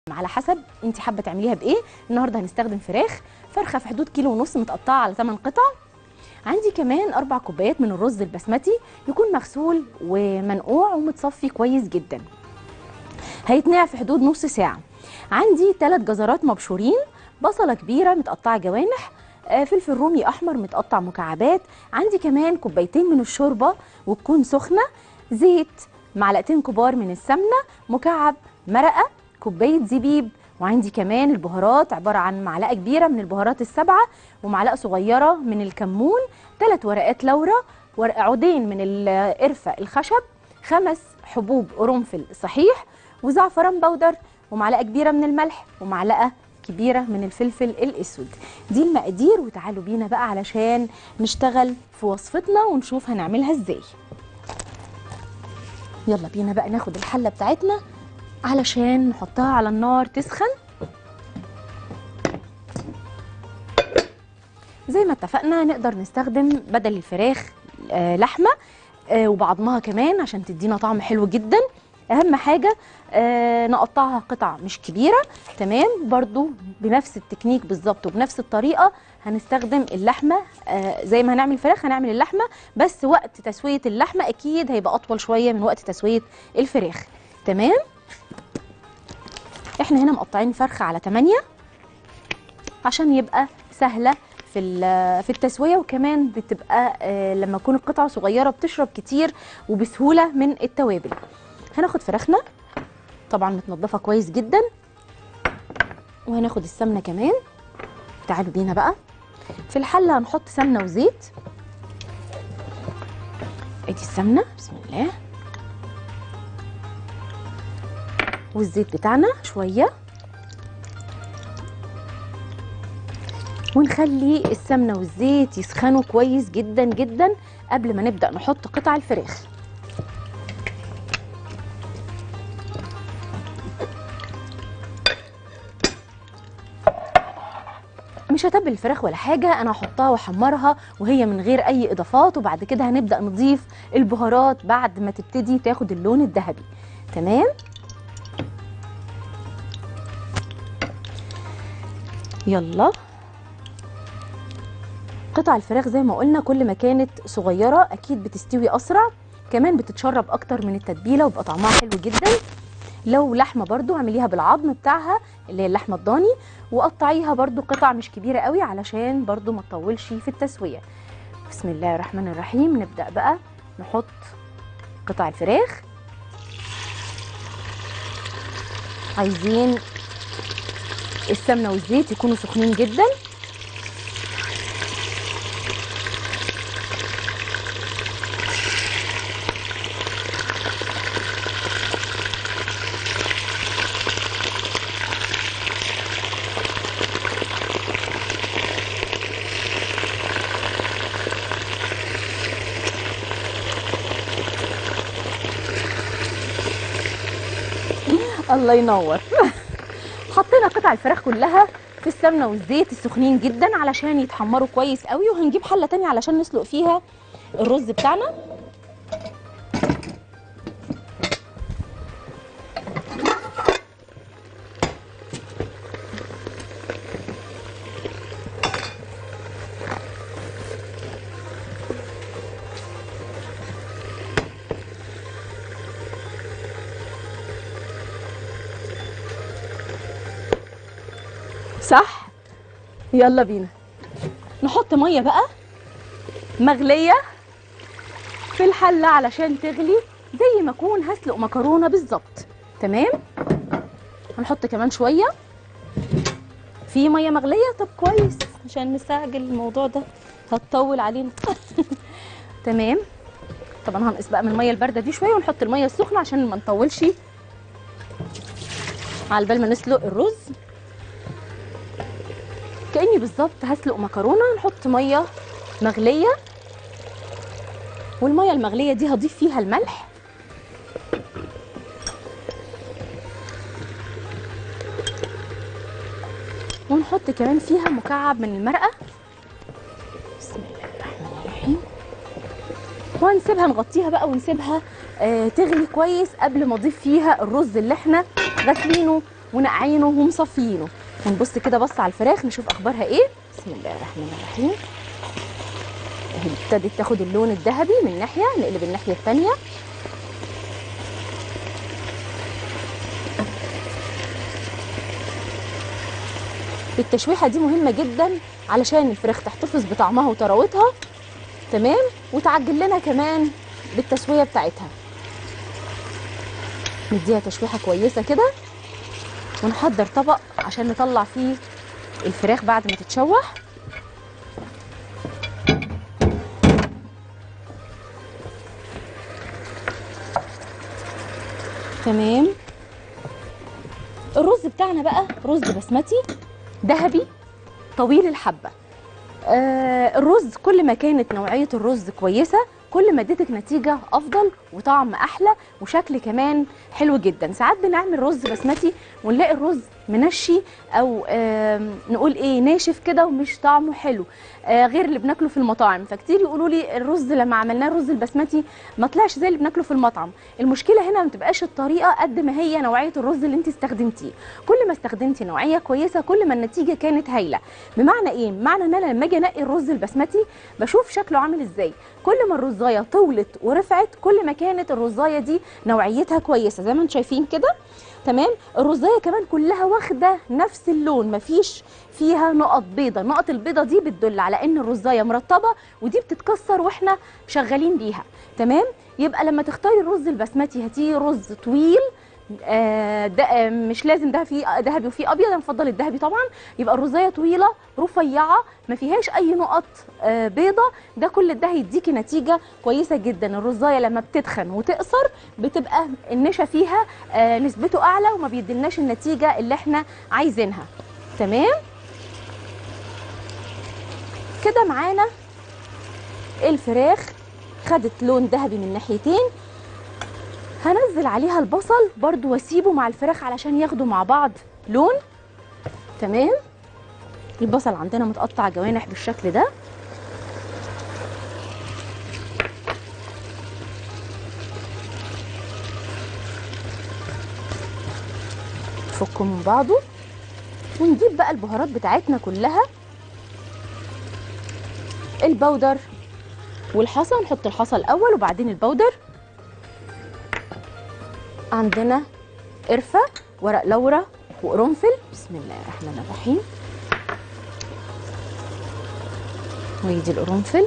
على حسب انت حابه تعمليها بايه النهارده هنستخدم فراخ فرخه في حدود كيلو ونص متقطعه على 8 قطع عندي كمان اربع كوبايات من الرز البسمتي يكون مغسول ومنقوع ومتصفي كويس جدا هيتنقع في حدود نص ساعه عندي ثلاث جزرات مبشورين بصله كبيره متقطعه جوانح آه، فلفل رومي احمر متقطع مكعبات عندي كمان كوبايتين من الشوربه وتكون سخنه زيت معلقتين كبار من السمنه مكعب مرقه كوبايه زبيب وعندي كمان البهارات عباره عن معلقه كبيره من البهارات السبعه ومعلقه صغيره من الكمون ثلاث ورقات لورا ورق عودين من القرفه الخشب خمس حبوب قرنفل صحيح وزعفران بودر ومعلقه كبيره من الملح ومعلقه كبيره من الفلفل الاسود دي المقادير وتعالوا بينا بقى علشان نشتغل في وصفتنا ونشوف هنعملها ازاي يلا بينا بقى ناخد الحله بتاعتنا علشان نحطها على النار تسخن زي ما اتفقنا نقدر نستخدم بدل الفراخ آه، لحمه آه، وبعضمها كمان عشان تدينا طعم حلو جدا اهم حاجه آه، نقطعها قطع مش كبيره تمام برضو بنفس التكنيك بالظبط وبنفس الطريقه هنستخدم اللحمه آه، زي ما هنعمل فراخ هنعمل اللحمه بس وقت تسويه اللحمه اكيد هيبقى اطول شويه من وقت تسويه الفراخ تمام احنا هنا مقطعين فرخه على 8 عشان يبقى سهله في ال- في التسويه وكمان بتبقى آه، لما تكون القطعه صغيره بتشرب كتير وبسهوله من التوابل هناخد فراخنا طبعا متنضفه كويس جدا وهناخد السمنه كمان تعالوا بينا بقى في الحله هنحط سمنه وزيت ادي السمنه بسم الله والزيت بتاعنا شويه ونخلي السمنه والزيت يسخنوا كويس جدا جدا قبل ما نبدا نحط قطع الفراخ مش هتبل الفراخ ولا حاجه انا هحطها واحمرها وهي من غير اي اضافات وبعد كده هنبدا نضيف البهارات بعد ما تبتدي تاخد اللون الذهبي تمام يلا قطع الفراخ زي ما قلنا كل ما كانت صغيره اكيد بتستوي اسرع كمان بتتشرب اكتر من التتبيله ويبقى طعمها حلو جدا لو لحمه برضو اعمليها بالعظم بتاعها اللي هي اللحمه الضاني وقطعيها برضو قطع مش كبيره قوي علشان برضو ما تطولش في التسويه بسم الله الرحمن الرحيم نبدا بقى نحط قطع الفراخ عايزين السمنه والزيت يكونوا سخنين جدا الله ينور حطينا قطع الفراخ كلها في السمنه والزيت السخنين جدا علشان يتحمروا كويس قوي وهنجيب حله تانية علشان نسلق فيها الرز بتاعنا صح يلا بينا نحط ميه بقى مغليه في الحله علشان تغلي زي ما اكون هسلق مكرونه بالظبط تمام هنحط كمان شويه في ميه مغليه طب كويس عشان نستعجل الموضوع ده هتطول علينا تمام طبعا هنقص بقى من الميه البارده دي شويه ونحط الميه السخنه عشان ما نطولش على بال ما نسلق الرز كاني بالظبط هسلق مكرونه نحط ميه مغليه والميه المغليه دي هضيف فيها الملح ونحط كمان فيها مكعب من المرقه بسم الله الرحمن الرحيم وهنسيبها نغطيها بقى ونسيبها آه تغلي كويس قبل ما اضيف فيها الرز اللي احنا غاسلينه ونقعينه ومصفيينه ونبص كده بص على الفراخ نشوف اخبارها ايه بسم الله الرحمن الرحيم اهي ابتدت تاخد اللون الذهبي من ناحيه نقلب الناحيه الثانيه التشويحه دي مهمه جدا علشان الفراخ تحتفظ بطعمها وطراوتها تمام وتعجل لنا كمان بالتسويه بتاعتها نديها تشويحه كويسه كده ونحضر طبق عشان نطلع فيه الفراخ بعد ما تتشوح تمام الرز بتاعنا بقى رز بسمتي ذهبي طويل الحبه آه الرز كل ما كانت نوعيه الرز كويسه كل ما اديتك نتيجه افضل وطعم احلى وشكل كمان حلو جدا ساعات بنعمل رز بسمتي ونلاقي الرز منشي او آه نقول ايه ناشف كده ومش طعمه حلو آه غير اللي بناكله في المطاعم فكتير يقولوا لي الرز لما عملناه الرز البسمتي ما طلعش زي اللي بناكله في المطعم المشكله هنا ما تبقاش الطريقه قد ما هي نوعيه الرز اللي انت استخدمتيه كل ما استخدمتي نوعيه كويسه كل ما النتيجه كانت هايله بمعنى ايه بمعنى ان انا لما اجي انقي الرز البسمتي بشوف شكله عامل ازاي كل ما الرزايه طولت ورفعت كل ما كانت الرزايه دي نوعيتها كويسه زي ما انتم شايفين كده تمام الرزايه كمان كلها واخده نفس اللون مفيش فيها نقط بيضه نقط البيضه دي بتدل على ان الرزايه مرطبه ودي بتتكسر واحنا شغالين بيها تمام يبقى لما تختاري الرز البسمتي هاتيه رز طويل آه ده آه مش لازم ده فيه ذهبي وفيه ابيض انا بفضل الذهبي طبعا يبقى الرزايه طويله رفيعه ما فيهاش اي نقط آه بيضه ده كل ده هيديكي نتيجه كويسه جدا الرزايه لما بتتخن وتقصر بتبقى النشا فيها آه نسبته اعلى وما بيدلناش النتيجه اللي احنا عايزينها تمام كده معانا الفراخ خدت لون ذهبي من ناحيتين هنزل عليها البصل برضو واسيبه مع الفراخ علشان ياخدوا مع بعض لون تمام البصل عندنا متقطع جوانح بالشكل ده فكه من بعضه ونجيب بقى البهارات بتاعتنا كلها البودر والحصى نحط الحصى الاول وبعدين البودر عندنا قرفه ورق لورا وقرنفل بسم الله الرحمن الرحيم ويدي القرنفل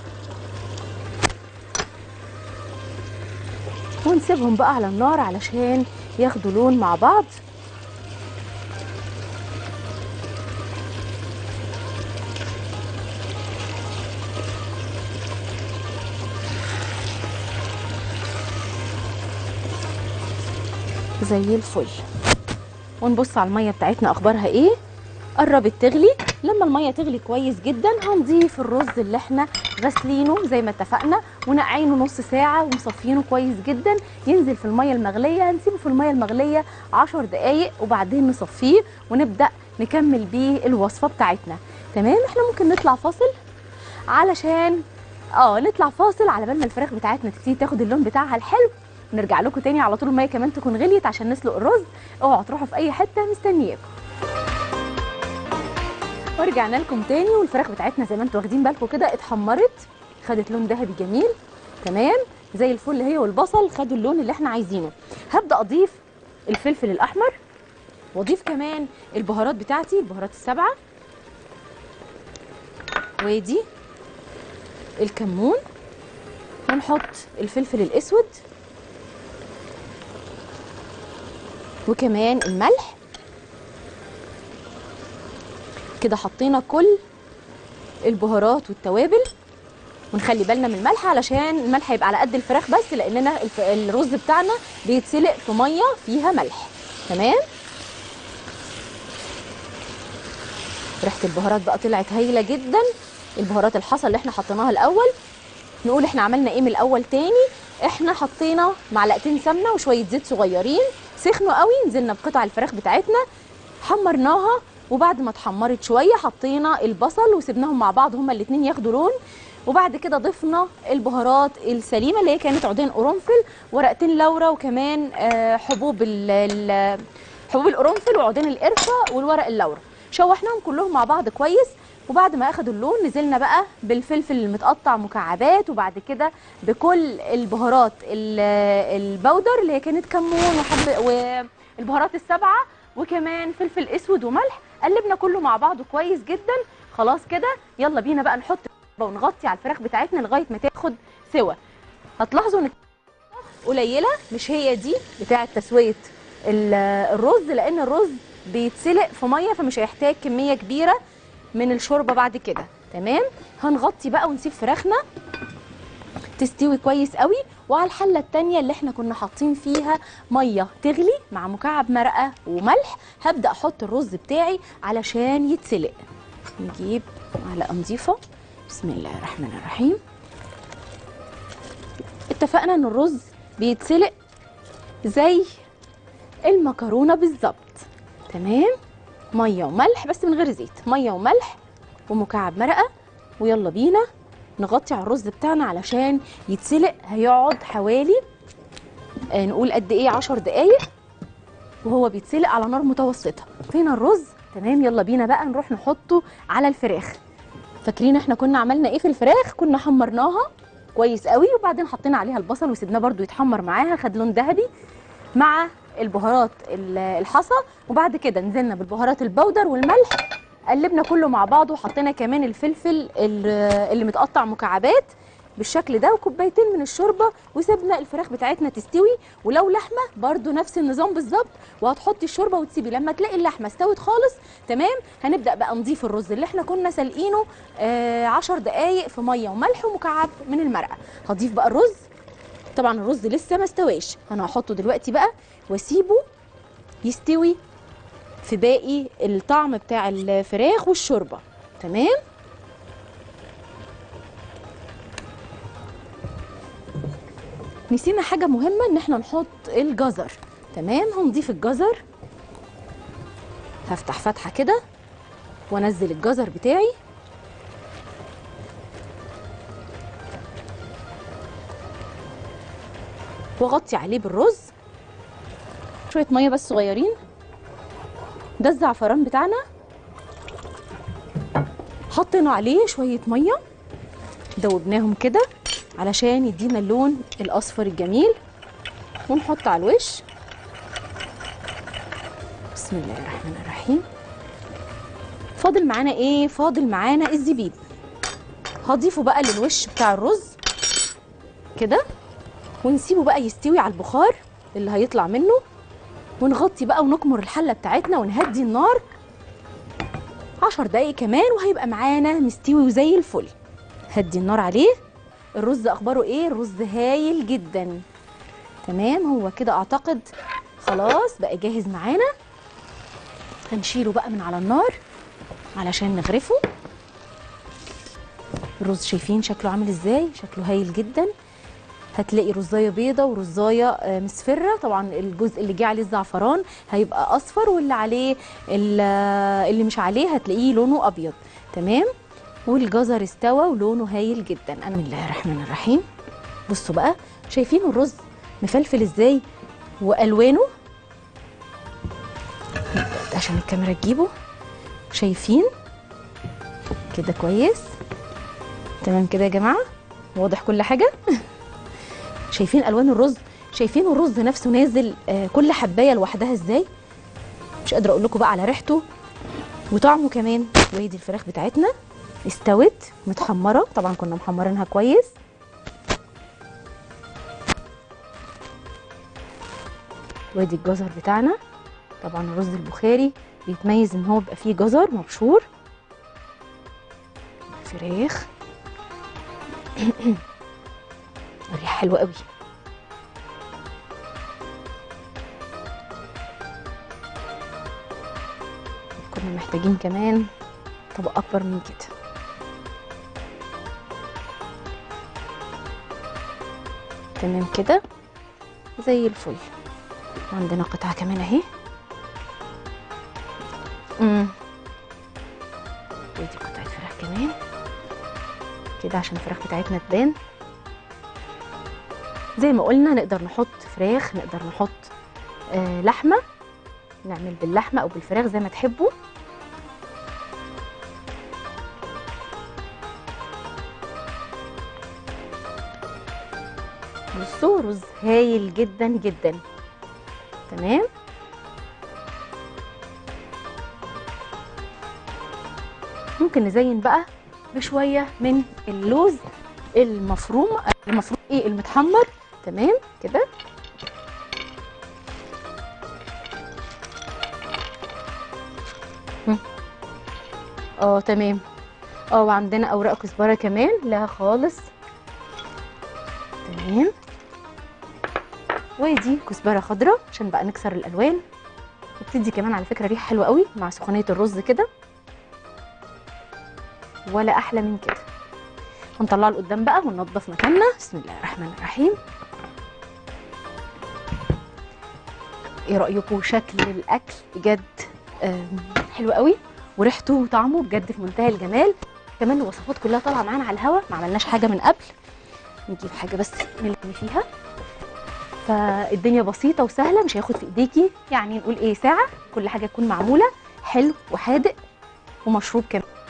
ونسيبهم بقى على النار علشان ياخدوا لون مع بعض زي الفل ونبص على الميه بتاعتنا اخبارها ايه قربت تغلي لما الميه تغلي كويس جدا هنضيف الرز اللي احنا غاسلينه زي ما اتفقنا ونقعينه نص ساعه ومصفينه كويس جدا ينزل في الميه المغليه هنسيبه في الميه المغليه 10 دقائق وبعدين نصفيه ونبدا نكمل بيه الوصفه بتاعتنا تمام احنا ممكن نطلع فاصل علشان اه نطلع فاصل على بال ما الفراخ بتاعتنا تبتدي تاخد اللون بتاعها الحلو نرجع لكم تاني على طول الميه كمان تكون غليت عشان نسلق الرز اوعوا تروحوا في اي حته مستنياكم ورجعنا لكم تاني والفراخ بتاعتنا زي ما انتوا واخدين بالكم كده اتحمرت خدت لون ذهبي جميل تمام زي الفل هي والبصل خدوا اللون اللي احنا عايزينه هبدا اضيف الفلفل الاحمر واضيف كمان البهارات بتاعتي البهارات السبعه وادي الكمون ونحط الفلفل الاسود وكمان الملح كده حطينا كل البهارات والتوابل ونخلي بالنا من الملح علشان الملح هيبقى على قد الفراخ بس لاننا الف- الرز بتاعنا بيتسلق في ميه فيها ملح تمام ريحه البهارات بقى طلعت هايله جدا البهارات الحصى اللي احنا حطيناها الاول نقول احنا عملنا ايه من الاول تاني احنا حطينا معلقتين سمنه وشويه زيت صغيرين سخنوا قوي نزلنا بقطع الفراخ بتاعتنا حمرناها وبعد ما اتحمرت شويه حطينا البصل وسبناهم مع بعض هما الاتنين ياخدوا لون وبعد كده ضفنا البهارات السليمه اللي هي كانت عودين قرنفل ورقتين لورا وكمان آه، حبوب ال- ال- حبوب القرنفل وعودين القرفه والورق اللورا شوحناهم كلهم مع بعض كويس وبعد ما اخدوا اللون نزلنا بقى بالفلفل المتقطع مكعبات وبعد كده بكل البهارات ال- البودر اللي هي كانت كمون وحب والبهارات السبعه وكمان فلفل اسود وملح قلبنا كله مع بعضه كويس جدا خلاص كده يلا بينا بقى نحط ونغطي على الفراخ بتاعتنا لغايه ما تاخد سوا هتلاحظوا ان قليله مش هي دي بتاعه تسويه ال- الرز لان الرز بيتسلق في ميه فمش هيحتاج كميه كبيره من الشوربه بعد كده تمام هنغطي بقى ونسيب فراخنا تستوي كويس قوي وعلى الحله التانية اللي احنا كنا حاطين فيها ميه تغلي مع مكعب مرقه وملح هبدا احط الرز بتاعي علشان يتسلق نجيب معلقه نظيفه بسم الله الرحمن الرحيم اتفقنا ان الرز بيتسلق زي المكرونه بالظبط تمام ميه وملح بس من غير زيت ميه وملح ومكعب مرقه ويلا بينا نغطي على الرز بتاعنا علشان يتسلق هيقعد حوالي آه، نقول قد ايه 10 دقايق وهو بيتسلق على نار متوسطه فين الرز تمام يلا بينا بقى نروح نحطه على الفراخ فاكرين احنا كنا عملنا ايه في الفراخ كنا حمرناها كويس قوي وبعدين حطينا عليها البصل وسيبناه برده يتحمر معاها خد لون ذهبي مع البهارات ال- الحصى وبعد كده نزلنا بالبهارات البودر والملح قلبنا كله مع بعضه وحطينا كمان الفلفل ال- اللي متقطع مكعبات بالشكل ده وكوبايتين من الشوربه وسيبنا الفراخ بتاعتنا تستوي ولو لحمه برضو نفس النظام بالظبط وهتحطي الشوربه وتسيبي لما تلاقي اللحمه استوت خالص تمام هنبدا بقى نضيف الرز اللي احنا كنا سالقينه آه 10 دقائق في ميه وملح ومكعب من المرقه هضيف بقى الرز طبعا الرز لسه ما استواش انا هحطه دلوقتي بقى واسيبه يستوي في باقي الطعم بتاع الفراخ والشوربه تمام نسينا حاجه مهمه ان احنا نحط الجزر تمام هنضيف الجزر هفتح فتحه كده وانزل الجزر بتاعي واغطي عليه بالرز شويه ميه بس صغيرين ده الزعفران بتاعنا حطينا عليه شويه ميه دوبناهم كده علشان يدينا اللون الاصفر الجميل ونحط على الوش بسم الله الرحمن الرحيم فاضل معانا ايه فاضل معانا الزبيب هضيفه بقى للوش بتاع الرز كده ونسيبه بقى يستوي على البخار اللي هيطلع منه ونغطي بقى ونكمر الحله بتاعتنا ونهدي النار عشر دقايق كمان وهيبقى معانا مستوي وزي الفل هدي النار عليه الرز اخباره ايه الرز هايل جدا تمام هو كده اعتقد خلاص بقى جاهز معانا هنشيله بقى من على النار علشان نغرفه الرز شايفين شكله عامل ازاي شكله هايل جدا هتلاقي رزايه بيضه ورزايه آه، مصفره طبعا الجزء اللي جه عليه الزعفران هيبقى اصفر واللي عليه ال- آه، اللي مش عليه هتلاقيه لونه ابيض تمام والجزر استوى ولونه هايل جدا انا بسم الله الرحمن الرحيم بصوا بقى شايفين الرز مفلفل ازاي والوانه عشان الكاميرا تجيبه شايفين كده كويس تمام كده يا جماعه واضح كل حاجه شايفين الوان الرز شايفين الرز نفسه نازل آه كل حبايه لوحدها ازاي مش قادره اقول لكم بقى على ريحته وطعمه كمان وادي الفراخ بتاعتنا استوت متحمره طبعا كنا محمرينها كويس وادي الجزر بتاعنا طبعا الرز البخاري بيتميز ان هو بيبقى فيه جزر مبشور فراخ ريحه حلوه قوي كنا محتاجين كمان طبق اكبر من كده تمام كده زي الفل عندنا قطعه كمان اهي امم ودي قطعه فراخ كمان كده عشان الفراخ بتاعتنا تبان زي ما قلنا نقدر نحط فراخ نقدر نحط آه لحمه نعمل باللحمه او بالفراخ زي ما تحبوا بصوا رز هايل جدا جدا تمام ممكن نزين بقى بشويه من اللوز المفروم المفروم ايه المتحمر تمام كده هم. اه تمام اه وعندنا اوراق كزبره كمان لا خالص تمام ودي كزبره خضراء عشان بقى نكسر الالوان وبتدي كمان على فكره ريحه حلوه قوي مع سخونيه الرز كده ولا احلى من كده هنطلعه لقدام بقى وننضف مكاننا بسم الله الرحمن الرحيم ايه رايكم شكل الاكل بجد آم، حلو قوي وريحته وطعمه بجد في منتهى الجمال كمان الوصفات كلها طالعه معانا على الهوا ما عملناش حاجه من قبل نجيب حاجه بس نلم فيها فالدنيا بسيطه وسهله مش هياخد في ايديكي يعني نقول ايه ساعه كل حاجه تكون معموله حلو وحادق ومشروب كمان